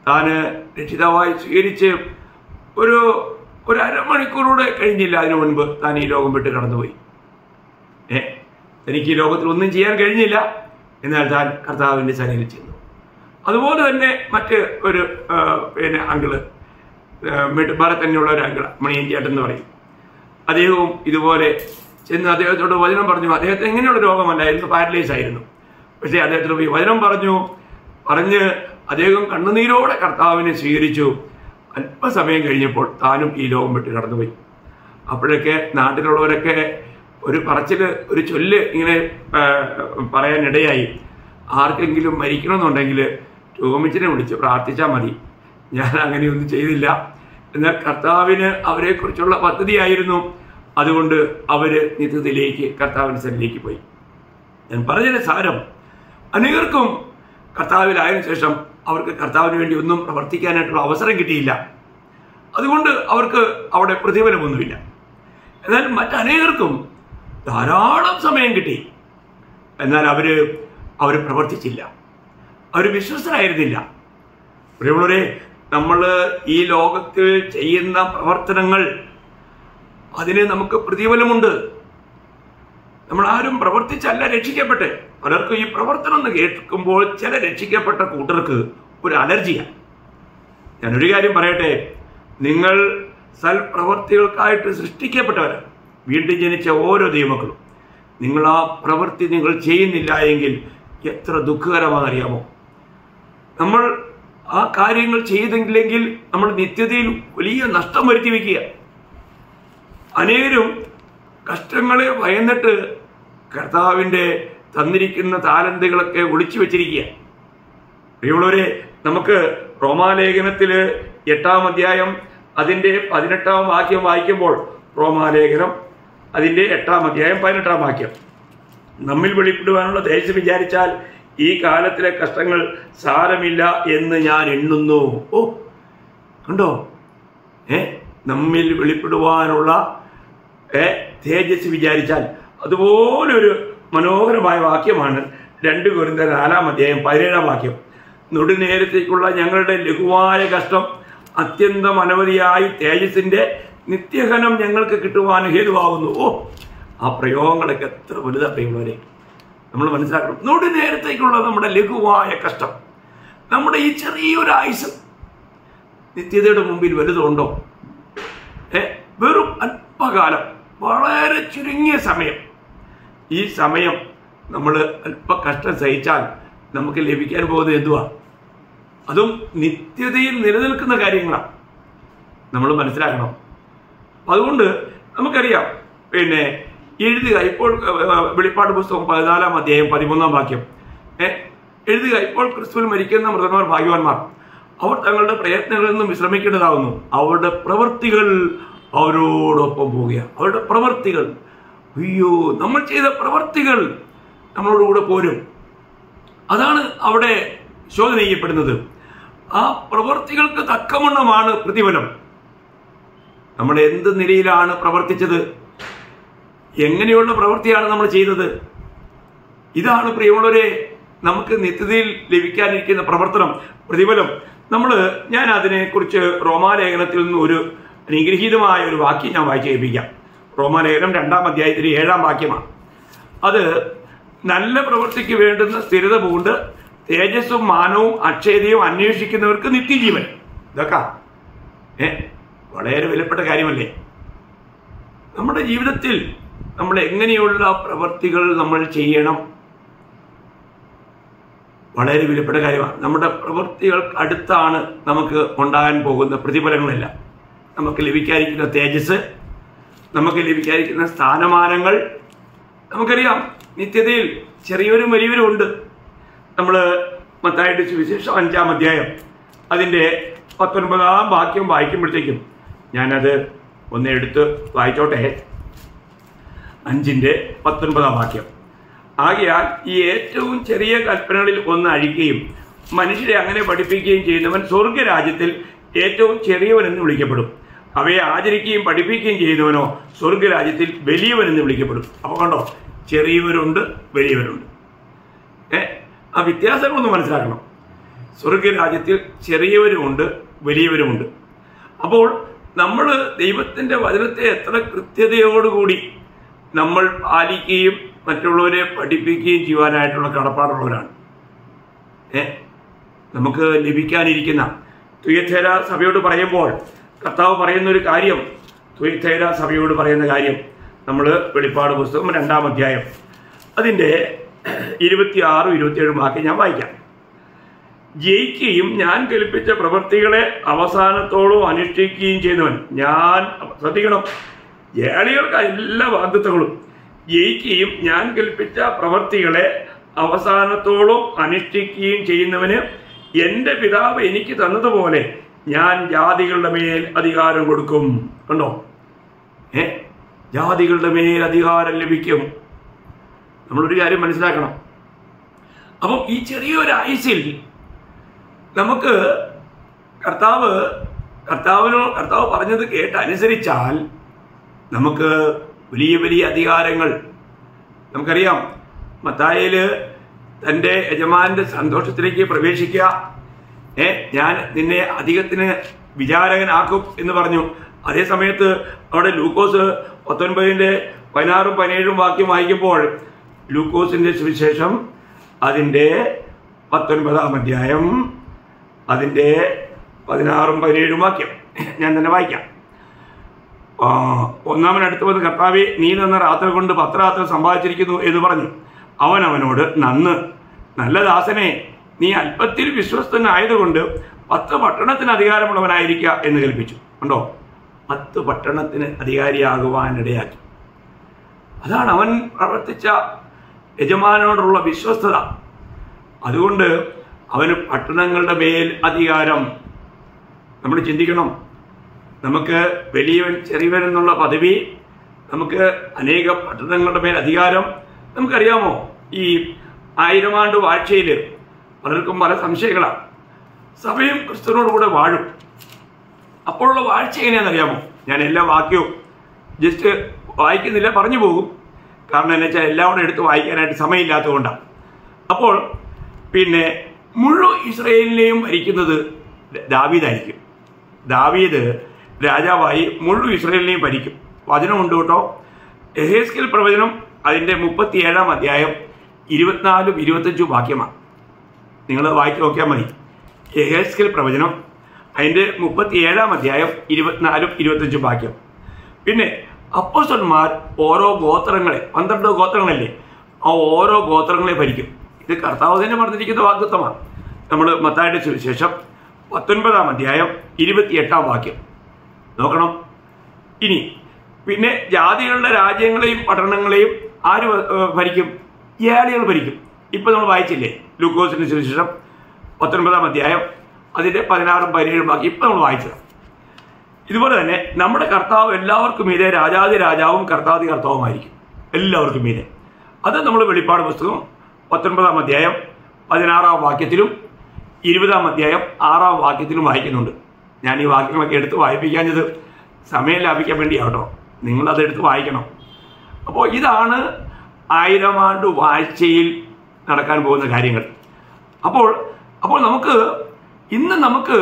Speaker 1: താന് രക്ഷിതാവായി സ്വീകരിച്ച് ഒരു ഒരു അരമണിക്കൂറൂടെ കഴിഞ്ഞില്ല അതിനു മുൻപ് താൻ ഈ ലോകം വിട്ട് കടന്നുപോയി ഏ തനിക്ക് ഈ ലോകത്തിൽ ഒന്നും ചെയ്യാൻ കഴിഞ്ഞില്ല എന്നാൽ താൻ കർത്താവിൻ്റെ സന്നിധിയിൽ ചെന്നു അതുപോലെ തന്നെ മറ്റ് ഒരു ആ, പിന്നെ അങ്കിള് മെട്ടുപാറ തന്നെയുള്ള ഒരു അങ്കിള് മണിയൻ ചേട്ടൻ എന്ന് പറയും അദ്ദേഹവും ഇതുപോലെ ചെന്ന് അദ്ദേഹത്തോട് വചനം പറഞ്ഞു അദ്ദേഹത്തിന് എങ്ങനെയുള്ള രോഗമല്ലായിരുന്നു പാരലൈസ് ആയിരുന്നു പക്ഷേ അദ്ദേഹത്തിന് പോയി വചനം പറഞ്ഞു പറഞ്ഞ് അദ്ദേഹം കണ്ണുനീരോടെ കർത്താവിനെ സ്വീകരിച്ചു അല്പസമയം കഴിഞ്ഞപ്പോൾ താനും ഈ ലോകം വിട്ട് കടന്നുപോയി അപ്പോഴൊക്കെ നാട്ടിലുള്ളവരൊക്കെ ഒരു പറച്ചില് ഒരു ചൊല്ല് ഇങ്ങനെ ആ, പറയാനിടയായി ആർക്കെങ്കിലും മരിക്കണമെന്നുണ്ടെങ്കിൽ ടോമിച്ചിനെ വിളിച്ച് പ്രാർത്ഥിച്ചാൽ മതി ഞാൻ അങ്ങനെയൊന്നും ചെയ്തില്ല എന്നാൽ കർത്താവിന് അവരെക്കുറിച്ചുള്ള പദ്ധതിയായിരുന്നു അതുകൊണ്ട് അവര് നിത്യത്തിലേക്ക് കർത്താവിൻ്റെ സന്നിധിയിലേക്ക് പോയി ഞാൻ പറഞ്ഞതിന്റെ സാരം അനേകർക്കും കർത്താവിലായതിനു ശേഷം അവർക്ക് കർത്താവിന് വേണ്ടി ഒന്നും പ്രവർത്തിക്കാനായിട്ടുള്ള അവസരം കിട്ടിയില്ല അതുകൊണ്ട് അവർക്ക് അവിടെ പ്രതിഫലമൊന്നുമില്ല എന്നാൽ മറ്റനേകർക്കും ധാരാളം സമയം കിട്ടി എന്നാൽ അവര് അവർ പ്രവർത്തിച്ചില്ല അവർ വിശ്വസ്തരായിരുന്നില്ല പ്രിയമുള്ളവരെ നമ്മൾ ഈ ലോകത്തിൽ ചെയ്യുന്ന പ്രവർത്തനങ്ങൾ അതിന് നമുക്ക് പ്രതിഫലമുണ്ട് നമ്മൾ ആരും പ്രവർത്തിച്ചല്ല രക്ഷിക്കപ്പെട്ടെ പലർക്കും ഈ പ്രവർത്തനം എന്ന് കേൾക്കുമ്പോൾ ചില രക്ഷിക്കപ്പെട്ട കൂട്ടർക്ക് ഒരു അലർജിയാണ് ഞാനൊരു കാര്യം പറയട്ടെ നിങ്ങൾ സൽപ്രവർത്തികൾക്കായിട്ട് സൃഷ്ടിക്കപ്പെട്ടവരാണ് വീണ്ടും ജനിച്ച ഓരോ ദൈവമക്കളും നിങ്ങൾ ആ പ്രവൃത്തി നിങ്ങൾ ചെയ്യുന്നില്ല എങ്കിൽ എത്ര ദുഃഖകരമാണെന്നറിയാമോ നമ്മൾ ആ കാര്യങ്ങൾ ചെയ്തില്ലെങ്കിൽ നമ്മൾ നിത്യതയിൽ വലിയ നഷ്ടം വരുത്തി വയ്ക്കുക അനേകരും കഷ്ടങ്ങളെ ഭയന്നിട്ട് കർത്താവിൻ്റെ തന്നിരിക്കുന്ന താലന്തുകളൊക്കെ ഒളിച്ചു വെച്ചിരിക്കുക പ്രിയമുള്ളവരെ നമുക്ക് റോമാലേഖനത്തില് എട്ടാം അധ്യായം അതിൻ്റെ പതിനെട്ടാം വാക്യം വായിക്കുമ്പോൾ റോമാലേഖനം അതിൻ്റെ എട്ടാം അധ്യായം പതിനെട്ടാം വാക്യം നമ്മിൽ വെളിപ്പെടുവാനുള്ള ദേശം വിചാരിച്ചാൽ ഈ കാലത്തിലെ കഷ്ടങ്ങൾ സാരമില്ല എന്ന് ഞാൻ എണ്ണുന്നു ഓ കണ്ടോ ഏ നമ്മിൽ വെളിപ്പെടുവാനുള്ള ഏ തേജസ് വിചാരിച്ചാൽ അതുപോലൊരു മനോഹരമായ വാക്യമാണ് രണ്ട് കുരുന്ന നാലാം അധ്യായം പതിനേഴാം വാക്യം നുടിനേരത്തേക്കുള്ള ഞങ്ങളുടെ ലഘുവായ കഷ്ടം അത്യന്തം അനവധിയായി തേജസിന്റെ നിത്യഘനം ഞങ്ങൾക്ക് കിട്ടുവാൻ ഹേതുവാകുന്നു ഓ ആ പ്രയോഗങ്ങളൊക്കെ എത്ര വലുതാ പ്രിയമുള്ളവരെ നമ്മൾ മനസ്സിലാക്കണം നുടി നേരത്തേക്കുള്ള നമ്മുടെ ലഘുവായ കഷ്ടം നമ്മുടെ ഈ ചെറിയൊരു ആയുസ് നിത്യതയുടെ മുമ്പിൽ വലുതുണ്ടോ ഏ വെറും അല്പകാലം വളരെ ചുരുങ്ങിയ സമയം ഈ സമയം നമ്മൾ അല്പ കഷ്ടം സഹിച്ചാൽ നമുക്ക് ലഭിക്കാൻ പോകുന്നത് എന്തുവാ അതും നിത്യതയിൽ നിലനിൽക്കുന്ന കാര്യങ്ങളാണ് നമ്മൾ മനസ്സിലാക്കണം അതുകൊണ്ട് നമുക്കറിയാം പിന്നെ എഴുതുക ഇപ്പോൾ ഏഹ്, വെളിപ്പാട് പുസ്തകം പതിനാലാം അധ്യായം പതിമൂന്നാം വാക്യം ഏ എഴുതുക ഇപ്പോൾ ക്രിസ്തുവിൽ മരിക്കുന്ന മൃതന്മാർ ഭാഗ്യവാന്മാർ അവർ തങ്ങളുടെ പ്രയത്നങ്ങളിൽ നിന്നും വിശ്രമിക്കേണ്ടതാകുന്നു അവരുടെ പ്രവൃത്തികൾ അവരോടൊപ്പം പോവുകയാണ് അവരുടെ പ്രവൃത്തികൾ അയ്യോ നമ്മൾ ചെയ്ത പ്രവൃത്തികൾ നമ്മളോടുകൂടെ പോരും അതാണ് അവിടെ ശോധന ചെയ്യപ്പെടുന്നത് ആ പ്രവൃത്തികൾക്ക് തക്കവണ്ണമാണ് പ്രതിഫലം നമ്മൾ എന്ത് നിലയിലാണ് പ്രവർത്തിച്ചത് എങ്ങനെയുള്ള പ്രവൃത്തിയാണ് നമ്മൾ ചെയ്തത് ഇതാണ് പ്രിയമുള്ളവരെ നമുക്ക് നിത്യതയിൽ ലഭിക്കാനിരിക്കുന്ന പ്രവർത്തനം പ്രതിഫലം നമ്മൾ ഞാൻ അതിനെക്കുറിച്ച് റോമാലേഖനത്തിൽ നിന്ന് ഒരു അനുഗ്രഹീതമായ ഒരു വാക്യം ഞാൻ വായിച്ച് കേൾപ്പിക്കാം റോമാലേഖനം രണ്ടാം അധ്യായത്തിലെ ഏഴാം വാക്യമാണ് അത് നല്ല പ്രവൃത്തിക്ക് വേണ്ടുന്ന സ്ഥിരത പൂണ്ട് തേജസ്സും മാനവും അക്ഷയതയും അന്വേഷിക്കുന്നവർക്ക് നിത്യജീവൻ ഇതൊക്കെ ഏ വളരെ വിലപ്പെട്ട കാര്യമല്ലേ നമ്മുടെ ജീവിതത്തിൽ നമ്മൾ എങ്ങനെയുള്ള പ്രവൃത്തികൾ നമ്മൾ ചെയ്യണം വളരെ വിലപ്പെട്ട കാര്യമാണ് നമ്മുടെ പ്രവൃത്തികൾക്ക് അടുത്താണ് നമുക്ക് ഉണ്ടാകാൻ പോകുന്ന പ്രതിഫലങ്ങളെല്ലാം നമുക്ക് ലഭിക്കാതിരിക്കുന്ന തേജസ് നമുക്ക് ലഭിക്കാതിരിക്കുന്ന സ്ഥാനമാനങ്ങൾ നമുക്കറിയാം നിത്യതയിൽ ചെറിയവരും വലിയവരും ഉണ്ട് നമ്മൾ മത്തായിട്ട് സുവിശേഷം അഞ്ചാം അധ്യായം അതിൻ്റെ പത്തൊൻപതാം വാക്യം വായിക്കുമ്പോഴത്തേക്കും ഞാനത് ഒന്ന് എടുത്ത് വായിച്ചോട്ടെ അഞ്ചിൻ്റെ പത്തൊൻപതാം വാക്യം ആകയാൽ ഈ ഏറ്റവും ചെറിയ കൽപ്പനകളിൽ ഒന്ന് അഴിക്കുകയും മനുഷ്യരെ അങ്ങനെ പഠിപ്പിക്കുകയും ചെയ്യുന്നവൻ സ്വർഗരാജ്യത്തിൽ ഏറ്റവും ചെറിയവനെന്ന് വിളിക്കപ്പെടും അവയെ ആചരിക്കുകയും പഠിപ്പിക്കുകയും ചെയ്യുന്നവനോ സ്വർഗരാജ്യത്തിൽ വലിയവനെന്ന് വിളിക്കപ്പെടും അപ്പോൾ കണ്ടോ ചെറിയവരുണ്ട് വലിയവരുണ്ട് ഏ ആ വ്യത്യാസങ്ങളൊന്ന് മനസ്സിലാക്കണം സ്വർഗരാജ്യത്തിൽ ചെറിയവരുമുണ്ട് വലിയവരുമുണ്ട് അപ്പോൾ നമ്മൾ ദൈവത്തിൻ്റെ വചനത്തെ എത്ര കൃത്യതയോടുകൂടി നമ്മൾ പാലിക്കുകയും മറ്റുള്ളവരെ പഠിപ്പിക്കുകയും ചെയ്യുവാനായിട്ടുള്ള കടപ്പാടുള്ളവരാണ് ഏ നമുക്ക് ലഭിക്കാനിരിക്കുന്ന തുയത്തേര സഭയോട് പറയുമ്പോൾ കർത്താവ് പറയുന്ന ഒരു കാര്യം തുയത്തേര സഭയോട് പറയുന്ന കാര്യം നമ്മൾ വെളിപ്പാട് പുസ്തകം രണ്ടാം അധ്യായം അതിൻ്റെ ഇരുപത്തി ആറും ഇരുപത്തിയേഴും വാക്യം ഞാൻ വായിക്കാം ജയിക്കുകയും ഞാൻ കൽപ്പിച്ച പ്രവൃത്തികളെ അവസാനത്തോളം അനുഷ്ഠിക്കുകയും ചെയ്യുന്നവൻ ഞാൻ ശ്രദ്ധിക്കണം ജയാളികൾക്ക് എല്ലാ വാഗ്ദത്തങ്ങളും ജയിക്കുകയും ഞാൻ കൽപ്പിച്ച പ്രവൃത്തികളെ അവസാനത്തോളം അനുഷ്ഠിക്കുകയും ചെയ്യുന്നവന് എൻ്റെ പിതാവ് എനിക്ക് തന്നതുപോലെ ഞാൻ ജാതികളുടെ മേൽ അധികാരം കൊടുക്കും കണ്ടോ ഏ ജാതികളുടെ മേൽ അധികാരം ലഭിക്കും നമ്മളൊരു കാര്യം മനസ്സിലാക്കണം അപ്പം ഈ ചെറിയൊരു ആയുസിൽ നമുക്ക് കർത്താവ് കർത്താവിനോ കർത്താവ് പറഞ്ഞത് കേട്ട് അനുസരിച്ചാൽ നമുക്ക് വലിയ വലിയ അധികാരങ്ങൾ നമുക്കറിയാം മത്തായില് തൻ്റെ യജമാന്റെ സന്തോഷത്തിലേക്ക് പ്രവേശിക്കുക ഏ ഞാൻ നിന്നെ അധികത്തിന് വിചാരകനാക്കും എന്ന് പറഞ്ഞു അതേ സമയത്ത് അവിടെ ലൂക്കോസ് പത്തൊൻപതിൻ്റെ പതിനാറും പതിനേഴും വാക്യം വായിക്കുമ്പോൾ ലൂക്കോസിന്റെ സുവിശേഷം അതിൻ്റെ പത്തൊൻപതാം അധ്യായം അതിൻ്റെ പതിനാറും പതിനേഴും വാക്യം ഞാൻ തന്നെ വായിക്കാം ആ, ഒന്നാമൻ അടുത്ത് വന്ന് കർത്താവെ നീ തന്ന രാത്രി കൊണ്ട് പത്ത് രാത്രി സമ്പാദിച്ചിരിക്കുന്നു എന്ന് പറഞ്ഞു അവൻ അവനോട് നന്ന് നല്ല ദാസനെ നീ അല്പത്തിൽ വിശ്വസ്തനായതുകൊണ്ട് പത്ത് പട്ടണത്തിന് അധികാരമുള്ളവനായിരിക്കുക എന്ന് കൽപ്പിച്ചു ഉണ്ടോ പത്ത് പട്ടണത്തിന് അധികാരിയാകുവാനിടയാക്കി അതാണ് അവൻ പ്രവർത്തിച്ച യജമാനോടുള്ള വിശ്വസ്തത അതുകൊണ്ട് അവന് പട്ടണങ്ങളുടെ മേൽ അധികാരം നമ്മൾ ചിന്തിക്കണം നമുക്ക് വലിയവൻ ചെറിയവൻ എന്നുള്ള പദവി നമുക്ക് അനേക പട്ടണങ്ങളുടെ മേൽ അധികാരം നമുക്കറിയാമോ ഈ ആയിരം ആണ്ട് വാഴ്ചയിൽ പലർക്കും പല സംശയങ്ങളാണ് സഭയും ക്രിസ്തുവിനോട് കൂടെ വാഴും അപ്പോഴുള്ള വാഴ്ച എങ്ങനെയാണെന്നറിയാമോ ഞാൻ എല്ലാ വാക്യവും ജസ്റ്റ് വായിക്കുന്നില്ല പറഞ്ഞു പോകും കാരണം എന്നു വെച്ചാൽ എല്ലാം കൂടെ എടുത്ത് വായിക്കാനായിട്ട് സമയമില്ലാത്തതുകൊണ്ടാണ് അപ്പോൾ പിന്നെ മുഴുവൻ ഇസ്രയേലിനെയും ഭരിക്കുന്നത് ദാവീദായിരിക്കും ദാവീദ് രാജാവായി മുഴുവൻ ഇസ്രയേലിനെയും ഭരിക്കും വചനമുണ്ട് കേട്ടോ എഹേസ്കൽ പ്രവചനം അതിൻ്റെ മുപ്പത്തിയേഴാം അധ്യായം ഇരുപത്തിനാലും ഇരുപത്തഞ്ചും വാക്യമാണ് നിങ്ങൾ വായിച്ചു നോക്കിയാൽ മതി എഹേസ്കൽ പ്രവചനം അതിൻ്റെ മുപ്പത്തിയേഴാം അധ്യായം ഇരുപത്തിനാലും ഇരുപത്തഞ്ചും വാക്യം പിന്നെ അപ്പോസ്റ്റന്മാർ ഓരോ ഗോത്രങ്ങളെ പന്ത്രണ്ട് ഗോത്രങ്ങളല്ലേ ആ ഓരോ ഗോത്രങ്ങളെ ഭരിക്കും ഇത് കർത്താവ് തന്നെ പറഞ്ഞിരിക്കുന്ന വാഗ്ദത്തമാണ് നമ്മൾ മത്തായുടെ സുവിശേഷം പത്തൊൻപതാം അധ്യായം ഇരുപത്തിയെട്ടാം വാക്യം നോക്കണം ഇനി പിന്നെ ജാതികളുടെ രാജ്യങ്ങളെയും പട്ടണങ്ങളെയും ആര് ഭ- ഏഹ് ഭരിക്കും ഏളികൾ ഭരിക്കും ഇപ്പൊ നമ്മൾ വായിച്ചില്ലേ ലൂക്കോസിന്റെ സുവിശേഷം പത്തൊൻപതാം അധ്യായം അതിന്റെ പതിനാറും പതിനേഴും വാക്യം ഇപ്പൊ നമ്മൾ വായിച്ചത് ഇതുപോലെ തന്നെ നമ്മുടെ കർത്താവ് എല്ലാവർക്കും മീതെ രാജാതി രാജാവും കർത്താതി കർത്താവുമായിരിക്കും എല്ലാവർക്കും മീതെ അത് നമ്മൾ വെളിപ്പാട് പുസ്തകം പത്തൊൻപതാം അധ്യായം പതിനാറാം വാക്യത്തിലും ഇരുപതാം അധ്യായം ആറാം വാക്യത്തിലും വായിക്കുന്നുണ്ട് ഞാൻ ഈ വാക്യങ്ങളൊക്കെ എടുത്ത് വായിപ്പിക്കാഞ്ഞത് സമയം ലാഭിക്കാൻ വേണ്ടിയാട്ടോ നിങ്ങളത് എടുത്ത് വായിക്കണം അപ്പോൾ ഇതാണ് ആയിരം ആണ്ട് വാഴ്ചയിൽ നടക്കാൻ പോകുന്ന കാര്യങ്ങൾ അപ്പോൾ അപ്പോൾ നമുക്ക് ഇന്ന് നമുക്ക്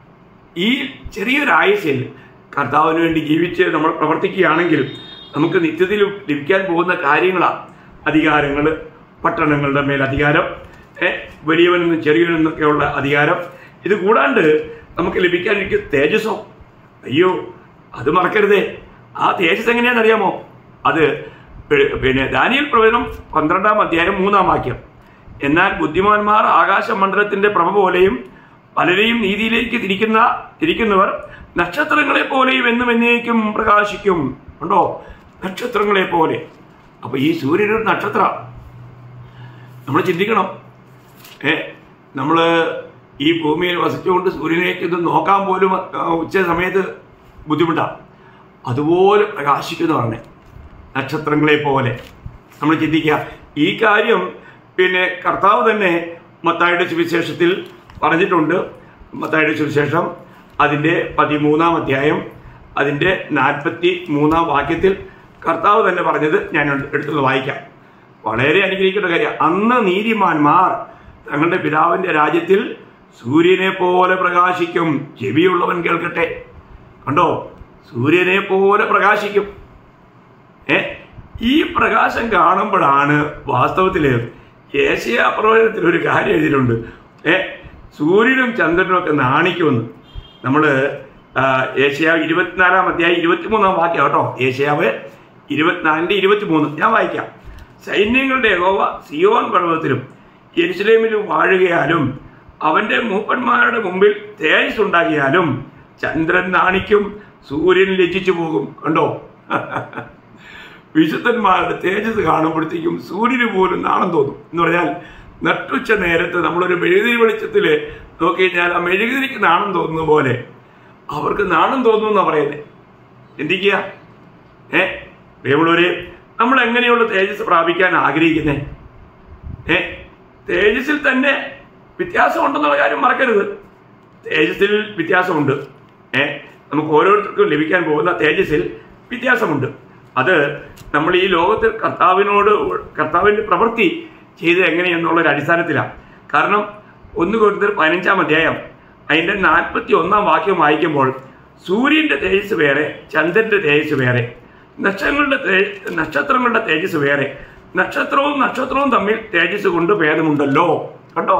Speaker 1: ഈ ചെറിയൊരു ആയുസിൽ കർത്താവിന് വേണ്ടി ജീവിച്ച് നമ്മൾ പ്രവർത്തിക്കുകയാണെങ്കിൽ നമുക്ക് നിത്യത്തിൽ ലഭിക്കാൻ പോകുന്ന കാര്യങ്ങളാണ് അധികാരങ്ങൾ പട്ടണങ്ങളുടെ മേൽ അധികാരം ഏ, വലിയവനെന്നും ചെറിയവനെന്നൊക്കെയുള്ള അധികാരം ഇത് കൂടാണ്ട് നമുക്ക് ലഭിക്കാനിരിക്കുന്ന തേജസ്സോ അയ്യോ അത് മറക്കരുതേ ആ തേജസ് എങ്ങനെയാണെന്നറിയാമോ അത് പി- പിന്നെ ദാനിയൽ പ്രവചനം പന്ത്രണ്ടാം അധ്യായം മൂന്നാം വാക്യം എന്നാൽ ബുദ്ധിമാന്മാർ ആകാശമണ്ഡലത്തിന്റെ പ്രഭ പോലെയും പലരെയും നീതിയിലേക്ക് തിരിക്കുന്ന തിരിക്കുന്നവർ നക്ഷത്രങ്ങളെ പോലെയും എന്നും എന്നേക്കും പ്രകാശിക്കും ഉണ്ടോ നക്ഷത്രങ്ങളെ പോലെ അപ്പൊ ഈ സൂര്യനൊരു നക്ഷത്ര നമ്മൾ ചിന്തിക്കണം ഏ നമ്മൾ ഈ ഭൂമിയിൽ വസിച്ചുകൊണ്ട് സൂര്യനേക്ക് ഇത് നോക്കാൻ പോലും ആ, ഉച്ച സമയത്ത് ബുദ്ധിമുട്ടാണ് അതുപോലെ പ്രകാശിക്കുന്നു പറഞ്ഞേ നക്ഷത്രങ്ങളെ പോലെ നമ്മൾ ചിന്തിക്കുക ഈ കാര്യം പിന്നെ കർത്താവ് തന്നെ മത്തായുടെ സുവിശേഷത്തിൽ പറഞ്ഞിട്ടുണ്ട് മത്തായുടെ സുവിശേഷം അതിൻ്റെ പതിമൂന്നാം അധ്യായം അതിൻ്റെ നാൽപ്പത്തി മൂന്നാം വാക്യത്തിൽ കർത്താവ് തന്നെ പറഞ്ഞത് ഞാൻ എടുത്തത് വായിക്കാം വളരെ അനുഗ്രഹിക്കേണ്ട കാര്യം അന്ന് നീതിമാന്മാർ തങ്ങളുടെ പിതാവിൻ്റെ രാജ്യത്തിൽ സൂര്യനെ പോലെ പ്രകാശിക്കും ചെവിയുള്ളവൻ കേൾക്കട്ടെ കണ്ടോ സൂര്യനെ പോലെ പ്രകാശിക്കും ഏ ഈ പ്രകാശം കാണുമ്പോഴാണ് വാസ്തവത്തില് ഏഷ്യ പ്രവചനത്തിൽ ഒരു കാര്യം എഴുതിയിട്ടുണ്ട് ഏ സൂര്യനും ചന്ദ്രനും ഒക്കെ നാണിക്കുമെന്ന് നമ്മൾ ഏഷ്യാവ് ഇരുപത്തിനാലാം അധ്യായം ഇരുപത്തിമൂന്നാം വാക്യം കേട്ടോ ഏഷ്യാവ് ഇരുപത്തിനാലിൻ്റെ ഇരുപത്തിമൂന്ന് ഞാൻ വായിക്കാം സൈന്യങ്ങളുടെ യഹോവ സിയോൻ പർവ്വതത്തിലും യെരുസലേമിലും വാഴുകയാലും അവന്റെ മൂപ്പന്മാരുടെ മുമ്പിൽ തേജസ് ഉണ്ടാകിയാലും ചന്ദ്രൻ നാണിക്കും സൂര്യൻ ലജ്ജിച്ചു പോകും കണ്ടോ വിശുദ്ധന്മാരുടെ തേജസ് കാണുമ്പോഴത്തേക്കും സൂര്യന് പോലും നാണം തോന്നും എന്ന് പറഞ്ഞാൽ നട്ടുച്ച നേരത്ത് നമ്മളൊരു മെഴുകുതിരി വെളിച്ചത്തിൽ നോക്കി കഴിഞ്ഞാൽ ആ മെഴുകുതിരിക്ക് നാണം തോന്നുന്ന പോലെ അവർക്ക് നാണം തോന്നുന്നു എന്നാ പറയുന്നത് ചിന്തിക്കുക ഏ പ്രിയമുള്ളവര് നമ്മൾ എങ്ങനെയുള്ള തേജസ് പ്രാപിക്കാൻ ആഗ്രഹിക്കുന്നേ ഏ തേജസ്സിൽ തന്നെ വ്യത്യാസമുണ്ടെന്നുള്ള കാര്യം മറക്കരുത് തേജസ്സിൽ വ്യത്യാസമുണ്ട് ഏ നമുക്ക് ഓരോരുത്തർക്കും ലഭിക്കാൻ പോകുന്ന തേജസ്സിൽ വ്യത്യാസമുണ്ട് അത് നമ്മൾ ഈ ലോകത്തിൽ കർത്താവിനോട് കർത്താവിൻ്റെ പ്രവൃത്തി ചെയ്ത് എങ്ങനെയെന്നുള്ളൊരു അടിസ്ഥാനത്തിലാണ് കാരണം ഒന്ന് കൊടുത്തർ പതിനഞ്ചാം അധ്യായം അതിൻ്റെ നാൽപ്പത്തി ഒന്നാം വാക്യം വായിക്കുമ്പോൾ സൂര്യൻ്റെ തേജസ് വേറെ ചന്ദ്രൻ്റെ തേജസ് വേറെ നക്ഷത്രങ്ങളുടെ തേ- നക്ഷത്രങ്ങളുടെ തേജസ് വേറെ നക്ഷത്രവും നക്ഷത്രവും തമ്മിൽ തേജസ് കൊണ്ട് ഭേദമുണ്ടല്ലോ കണ്ടോ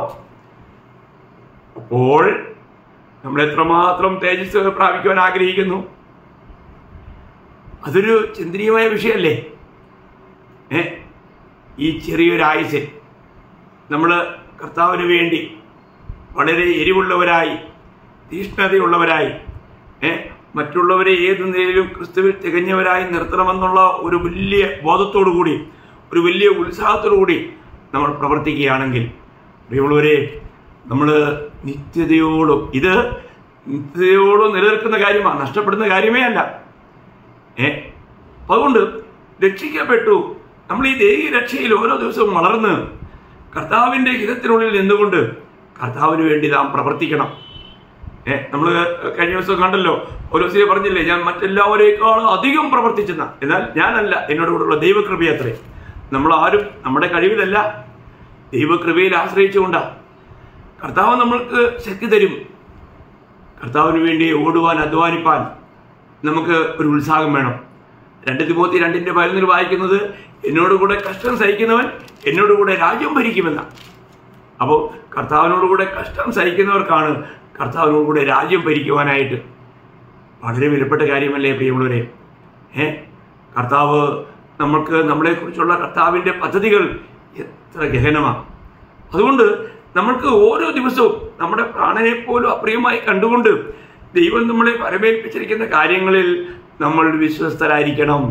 Speaker 1: അപ്പോൾ നമ്മൾ എത്രമാത്രം തേജസ് പ്രാപിക്കുവാൻ ആഗ്രഹിക്കുന്നു അതൊരു ചിന്തനീയമായ വിഷയമല്ലേ ഏ ഈ ചെറിയൊരു ആയുസ് നമ്മൾ കർത്താവിന് വേണ്ടി വളരെ എരിവുള്ളവരായി തീഷ്ണതയുള്ളവരായി ഏ മറ്റുള്ളവരെ ഏത് നിലയിലും ക്രിസ്തുവിൽ തികഞ്ഞവരായി നിർത്തണമെന്നുള്ള ഒരു വലിയ ബോധത്തോടു കൂടി ഒരു വലിയ ഉത്സാഹത്തോടു കൂടി നമ്മൾ പ്രവർത്തിക്കുകയാണെങ്കിൽ പ്രിയമുള്ളവരെ നമ്മൾ നിത്യതയോടും ഇത് നിത്യതയോടും നിലനിൽക്കുന്ന കാര്യമാണ് നഷ്ടപ്പെടുന്ന കാര്യമേ അല്ല ഏ അപ്പൊ അതുകൊണ്ട് രക്ഷിക്കപ്പെട്ടു നമ്മൾ ഈ ദൈവ രക്ഷയിൽ ഓരോ ദിവസവും വളർന്ന് കർത്താവിൻ്റെ ഹിതത്തിനുള്ളിൽ നിന്നുകൊണ്ട് കർത്താവിന് വേണ്ടി നാം പ്രവർത്തിക്കണം ഏ നമ്മൾ കഴിഞ്ഞ ദിവസം കണ്ടല്ലോ ഓരോ ദിവസം പറഞ്ഞില്ലേ ഞാൻ മറ്റെല്ലാവരേക്കാളും അധികം പ്രവർത്തിച്ചെന്ന എന്നാൽ ഞാനല്ല എന്നോട് കൂടെയുള്ള ദൈവകൃപയത്രേ നമ്മൾ ആരും നമ്മുടെ കഴിവിലല്ല ദൈവകൃപയിൽ ആശ്രയിച്ചുകൊണ്ടാണ് കർത്താവ് നമ്മൾക്ക് ശക്തി തരും കർത്താവിന് വേണ്ടി ഓടുവാൻ അധ്വാനിപ്പാൻ നമുക്ക് ഒരു ഉത്സാഹം വേണം രണ്ട് തിമോത്തി രണ്ടിന്റെ പതിനൊന്നിൽ വായിക്കുന്നത് എന്നോട് കൂടെ കഷ്ടം സഹിക്കുന്നവൻ എന്നോട് കൂടെ രാജ്യം ഭരിക്കുമെന്ന അപ്പോൾ കർത്താവിനോട് കൂടെ കഷ്ടം സഹിക്കുന്നവർക്കാണ് കർത്താവിനോട് കൂടെ രാജ്യം ഭരിക്കുവാനായിട്ട് വളരെ വിലപ്പെട്ട കാര്യമല്ലേ പ്രിയമുള്ളവരെ ഏ കർത്താവ് നമ്മൾക്ക് നമ്മളെക്കുറിച്ചുള്ള കർത്താവിൻ്റെ പദ്ധതികൾ എത്ര ഗഹനമാണ് അതുകൊണ്ട് നമ്മൾക്ക് ഓരോ ദിവസവും നമ്മുടെ പ്രാണനെ പോലും അപ്രിയമായി കണ്ടുകൊണ്ട് ദൈവം നമ്മളെ വരവേൽപ്പിച്ചിരിക്കുന്ന കാര്യങ്ങളിൽ നമ്മൾ വിശ്വസ്തരായിരിക്കണം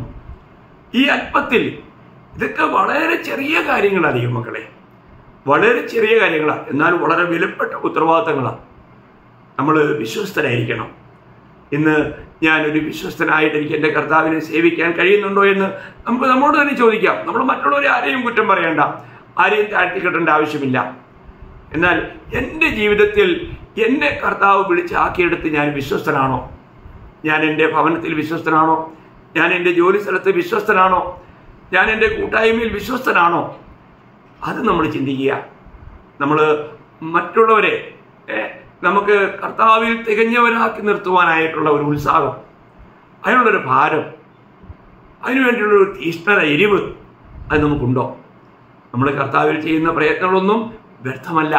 Speaker 1: ഈ അല്പത്തിൽ ഇതൊക്കെ വളരെ ചെറിയ കാര്യങ്ങളാണ് ദൈവമക്കളെ വളരെ ചെറിയ കാര്യങ്ങളാണ് എന്നാൽ വളരെ വിലപ്പെട്ട ഉത്തരവാദിത്തങ്ങളാണ് നമ്മൾ വിശ്വസ്തരായിരിക്കണം ഇന്ന് ഞാനൊരു വിശ്വസ്തനായിട്ട് എനിക്ക് എൻ്റെ കർത്താവിനെ സേവിക്കാൻ കഴിയുന്നുണ്ടോ എന്ന് നമുക്ക് നമ്മോട് തന്നെ ചോദിക്കാം നമ്മൾ മറ്റുള്ളവരെ ആരെയും കുറ്റം പറയേണ്ട ആരെയും താഴ്ത്തിക്കെട്ടേണ്ട ആവശ്യമില്ല എന്നാൽ എൻ്റെ ജീവിതത്തിൽ എന്നെ കർത്താവ് വിളിച്ച് ആക്കിയെടുത്ത് ഞാൻ വിശ്വസ്തനാണോ ഞാൻ എൻ്റെ ഭവനത്തിൽ വിശ്വസ്തനാണോ ഞാൻ എൻ്റെ ജോലി സ്ഥലത്ത് വിശ്വസ്തനാണോ ഞാൻ എൻ്റെ കൂട്ടായ്മയിൽ വിശ്വസ്തനാണോ അത് നമ്മൾ ചിന്തിക്കുക നമ്മൾ മറ്റുള്ളവരെ ഏ, നമുക്ക് കർത്താവിൽ തികഞ്ഞവരാക്കി നിർത്തുവാനായിട്ടുള്ള ഒരു ഉത്സാഹം അതിനുള്ളൊരു ഭാരം അതിനുവേണ്ടിയുള്ള ഒരു തീഷ്ണത എരിവ് അത് നമുക്കുണ്ടോ നമ്മൾ കർത്താവിൽ ചെയ്യുന്ന പ്രയത്നങ്ങളൊന്നും വ്യർത്ഥമല്ല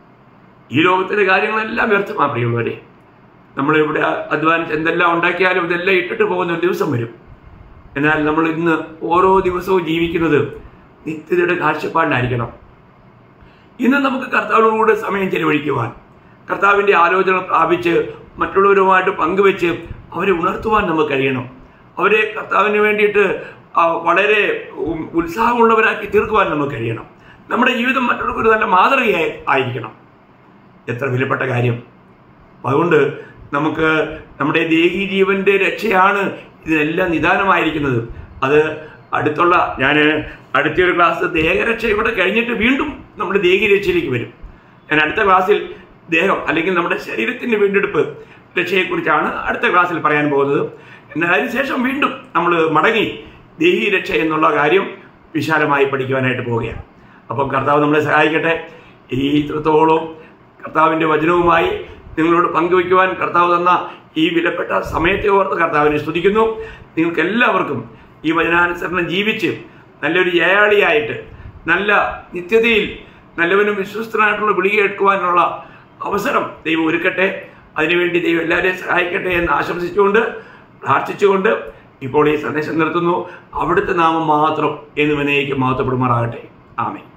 Speaker 1: ഈ ലോകത്തിലെ കാര്യങ്ങളെല്ലാം വ്യർത്ഥമാണ് പ്രിയമുള്ളവരെ നമ്മളിവിടെ അധ്വാനിച്ച് എന്തെല്ലാം ഉണ്ടാക്കിയാലും ഇതെല്ലാം ഇട്ടിട്ട് പോകുന്ന ഒരു ദിവസം വരും എന്നാൽ നമ്മൾ ഇന്ന് ഓരോ ദിവസവും ജീവിക്കുന്നത് നിത്യതയുടെ കാഴ്ചപ്പാടിലായിരിക്കണം ഇന്ന് നമുക്ക് കർത്താവിനോടുകൂടെ സമയം ചെലവഴിക്കുവാൻ കർത്താവിൻ്റെ ആലോചന പ്രാപിച്ച് മറ്റുള്ളവരുമായിട്ട് പങ്കുവെച്ച് അവരെ ഉണർത്തുവാൻ നമുക്ക് കഴിയണം അവരെ കർത്താവിന് വേണ്ടിയിട്ട് ആ, വളരെ ഉം, ഉത്സാഹമുള്ളവരാക്കി തീർക്കുവാൻ നമുക്ക് കഴിയണം നമ്മുടെ ജീവിതം മറ്റുള്ളവർക്ക് ഒരു നല്ല മാതൃകയായി ആയിരിക്കണം എത്ര വിലപ്പെട്ട കാര്യം അപ്പൊ അതുകൊണ്ട് നമുക്ക് നമ്മുടെ ദേഹി ജീവന്റെ രക്ഷയാണ് ഇതിനെല്ലാം നിദാനമായിരിക്കുന്നത് അത് അടുത്തുള്ള ഞാൻ അടുത്തൊരു ക്ലാസ് ദേഹരക്ഷ ഇവിടെ കഴിഞ്ഞിട്ട് വീണ്ടും നമ്മുടെ ദേഹി രക്ഷയിലേക്ക് വരും ഞാൻ അടുത്ത ക്ലാസ്സിൽ ദേഹം അല്ലെങ്കിൽ നമ്മുടെ ശരീരത്തിന്റെ വീണ്ടെടുപ്പ് രക്ഷയെക്കുറിച്ചാണ് അടുത്ത ക്ലാസ്സിൽ പറയാൻ പോകുന്നത് എന്നാൽ അതിനുശേഷം വീണ്ടും നമ്മൾ മടങ്ങി ദേഹി രക്ഷ എന്നുള്ള കാര്യം വിശാലമായി പഠിക്കുവാനായിട്ട് പോവുകയാണ് അപ്പം കർത്താവ് നമ്മളെ സഹായിക്കട്ടെ ഈ ഇത്രത്തോളം കർത്താവിൻ്റെ വചനവുമായി നിങ്ങളോട് പങ്കുവയ്ക്കുവാൻ കർത്താവ് തന്ന ഈ വിലപ്പെട്ട സമയത്തെ ഓർത്ത് കർത്താവിനെ സ്തുതിക്കുന്നു നിങ്ങൾക്ക് എല്ലാവർക്കും ഈ വചനാനുസരണം ജീവിച്ച് നല്ലൊരു ജയാളിയായിട്ട് നല്ല നിത്യതയിൽ നല്ലവനും വിശ്വസ്തനായിട്ടുള്ള വിളി കേൾക്കുവാനുള്ള അവസരം ദൈവം ഒരുക്കട്ടെ അതിനുവേണ്ടി ദൈവം എല്ലാവരെയും സഹായിക്കട്ടെ എന്ന് ആശംസിച്ചുകൊണ്ട് പ്രാർത്ഥിച്ചുകൊണ്ട് ഇപ്പോൾ ഈ സന്ദേശം നിർത്തുന്നു അവിടുത്തെ നാമം മാത്രം എന്ന് വിനയിക്ക് മഹത്വപ്പെടുമാറാകട്ടെ ആമേ